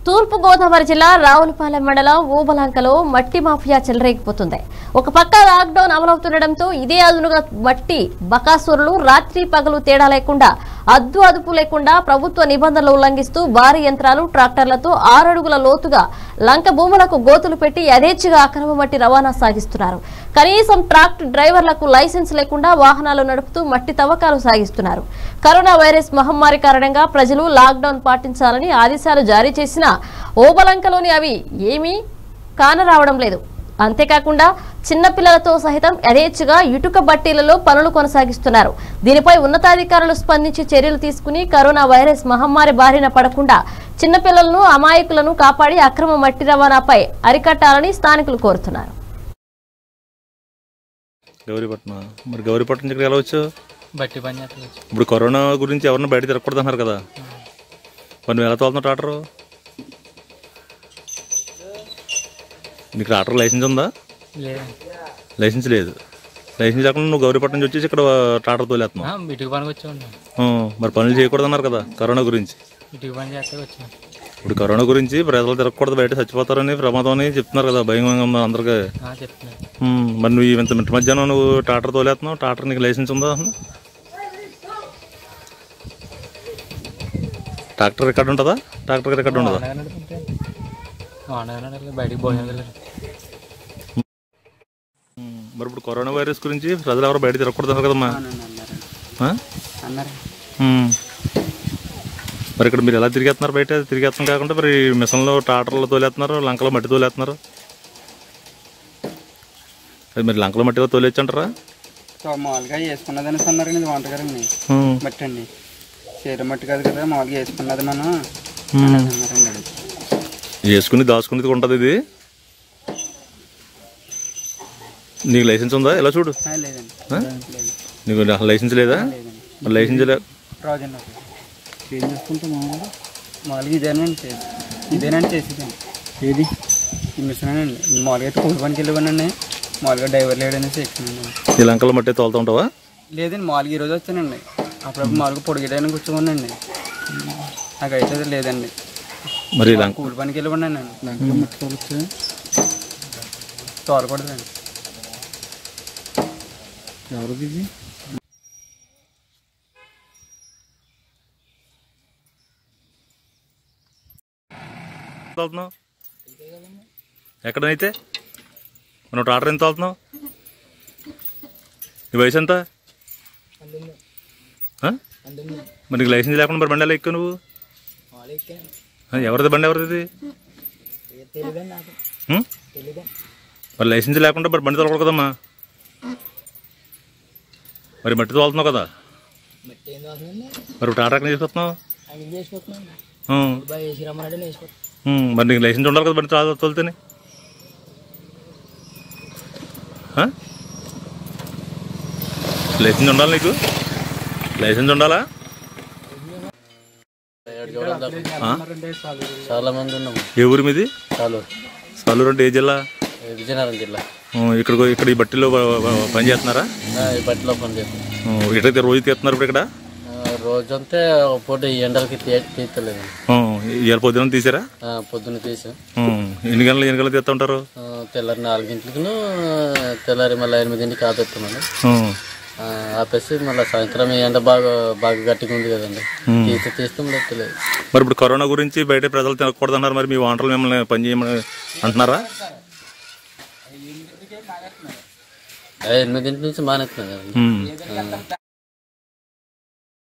తూర్పు గోదావరి జిల్లా రావులపాలెం మండలం ఊబలంకలో మట్టి మాఫియా చెలరేగిపోతుంది ఒక పక్క లాక్డౌన్ అమలవుతుండటంతో ఇదే అదునుగా మట్టి బకాసురులు రాత్రి పగలు తేడా లేకుండా అద్దు అదుపు లేకుండా ప్రభుత్వ నిబంధనలు ఉల్లంఘిస్తూ భారీ యంత్రాలు ట్రాక్టర్లతో ఆరడుగుల లోతుగా లంక భూములకు గోతులు పెట్టి యథేచ్ఛగా అక్రమ మట్టి రవాణా సాగిస్తున్నారు కనీసం ట్రాక్టర్ డ్రైవర్లకు లైసెన్స్ లేకుండా వాహనాలు నడుపుతూ మట్టి తవ్వకాలు సాగిస్తున్నారు కరోనా వైరస్ మహమ్మారి కారణంగా ప్రజలు లాక్డౌన్ పాటించాలని ఆదేశాలు జారీ చేసినా ఓబలంకలోని అవి ఏమీ కానరావడం లేదు అంతేకాకుండా చిన్నపిల్లలతో సహితం యథేచ్ఛగా ఇటుక బట్టీలలో పనులు కొనసాగిస్తున్నారు దీనిపై ఉన్నతాధికారులు స్పందించి చర్యలు తీసుకుని కరోనా వైరస్ మహమ్మారి బారిన పడకుండా చిన్నపిల్లలను అమాయకులను కాపాడి అక్రమ మట్టి రవాణాపై అరికట్టాలని స్థానికులు కోరుతున్నారు గౌరీపట్నం మరి గౌరీపట్నం దగ్గర ఎలా వచ్చావు బట్టి పని చేస్తలేదు ఇప్పుడు కరోనా గురించి ఎవరన్నా బయట తిరగకూడదు అన్నారు కదా మరి నువ్వు ఎలా తోలుతున్నావు ట్రాక్టర్ నీకు ట్రాక్టర్ లైసెన్స్ ఉందా లేదు లైసెన్స్ లేదు లైసెన్స్ లేకుండా నువ్వు గౌరీపట్నం నుంచి వచ్చేసి ఇక్కడ ట్రాక్టర్ తోలేస్తున్నావు ఆ, ఇటుక పనికి వచ్చామండి ఆ, మరి పనులు చేయకూడదు అన్నారు కదా కరోనా గురించి ఇటుక పని చేస్తే వచ్చాం ఇప్పుడు కరోనా గురించి ప్రజలు తిరగకూడదు బయట చచ్చిపోతారని ప్రమాదం అని చెప్తున్నారు కదా భయం ఉంది అందరికీ ఆ, చెప్తున్నాను ఉమ్, మరి నువ్వు ఇంత మిట్ట మధ్యాహ్నం నువ్వు ట్రాక్టర్ తోలేస్తున్నావు ట్రాక్టర్ నీకు లైసెన్స్ ఉందా అసలు? ట్రాక్టర్ రికార్డు ఉంటుందా ట్రాక్టర్ రికార్డు ఉండదా వాడగా నడుపుతుంటే వాడగా నడలేదు బయటికి భోజనం వెళ్ళలేదు ఉమ్, మరి ఇప్పుడు కరోనా వైరస్ గురించి ప్రజలు ఎవరు బయట తిరగకూడదు అన్నారు కదమ్మా ఆ? అన్నారు ఉమ్. మరి ఇక్కడ మీరు ఎలా తిరిగేస్తున్నారు బయట తిరిగేస్తాం కాకుండా మరి మిషన్లో ట్రాక్టర్లో తోలేస్తున్నారు లంకలో మట్టి తోలేస్తున్నారు అది మరి లంకలో మట్టిలో తోలేచ్చంటారా సో మామూలుగా వేసుకున్నదని అన్నారండి ఇది వంటగారండి ఉమ్. మట్టి అండి చీర మట్టి కాదు కదా మామూలుగా వేసుకున్నది మనం ఉమ్. అని అన్నారండి అది. వేసుకుని దాచుకునేది ఉంటుంది ఇది నీకు లైసెన్స్ ఉందా ఎలా చూడు ఆ, లేదండి ఆ? లేదు నీకు అసలు లైసెన్స్ లేదా లేదండి మరి లైసెన్స్ లే రాజండి ఒకటి. ఏం చేసుకుంటాం మామూలుగా మామూలుగా ఇదేనండి చేసి ఇదేనండి చేసేదండి ఏది ఈ మిషనేనండి మామూలుగా అయితే కూలి పనికి వెళ్ళివ్వనండి మామూలుగా డ్రైవర్ లేడనేసి ఎక్కానండి ఈ లంకల మట్టి తోలుతూ ఉంటావా లేదండి మామూలుగా ఈరోజు వచ్చానండి అప్పుడప్పుడు మామూలుగా పొడిగేయడానికి కూర్చోమనండి నాకైతే అది లేదండి మరి ఈ లంక కూలి పనికి వెళ్ళివ్వండి లంకలో మట్టి తోలొచ్చు తోలకూడదండి ఎవరిది ఇది తోలుతున్నావు ఎక్కడైతే మనం ట్రాక్టర్ ఎంత తోలుతున్నావు నీ వయసు ఎంత ఆ? మరి నీకు లైసెన్స్ లేకుండా మరి బండి ఎలా ఎక్కువ నువ్వు ఆ, ఎవరిది బండి ఎవరిది ఉం? మరి లైసెన్స్ లేకుండా మరి బండి తోలకూడదు కదమ్మా మరి మట్టి తోలుతున్నావు కదా మరి ట్రాక్టర్ ఎక్కడ తీసుకొస్తున్నావు ఉం. ఉం, మరి నీకు లైసెన్స్ ఉండాలి కదా బండి తో- తోలితేనే ఆ? లైసెన్స్ ఉండాలి నీకు లైసెన్స్ ఉండాలా ఆ? చాలా మంది ఉన్నాము ఏ ఊరి మీది చాలు సాలూరు అంటే ఏ జిల్లా విజయనగరం జిల్లా ఉం, ఇక్కడ ఇక్కడ ఈ బట్టిలో ప- ప- పని చేస్తున్నారా ఆ, ఈ బట్టిలో పని చేస్తాం ఉం, ఇటైతే రోజు తీస్తున్నారు ఇప్పుడు ఇక్కడ ఆ, రోజంతా ఒక పూట ఈ ఎండలకి తీ తీస్తలేదు ఉం, ఇవాళ పొద్దున తీసారా ఆ, పొద్దున్న తీసాం ఉం, ఎన్ని గంటలు ఎన్ని గంటలు తీస్తూ ఉంటారు ఆ, తెల్లారి నాలుగింటికి తెల్లారి మళ్ళీ ఎనిమిదింటికి ఆపేస్తామండి ఉం, ఆ, ఆపేసి మళ్ళీ సాయంత్రం ఈ ఎండ బాగా బాగా గట్టిగా ఉంది కదండి తీస్తే తీస్తాం లేకపోలేదు మరి ఇప్పుడు కరోనా గురించి బయట ప్రజలు తినకూడదు అన్నారు మరి మీ వాంటలు మిమ్మల్ని పని చేయమని అంటున్నారా ఎనిమిదింటి నుంచి మానేస్తున్నాం కదండి ఉం. ఆ.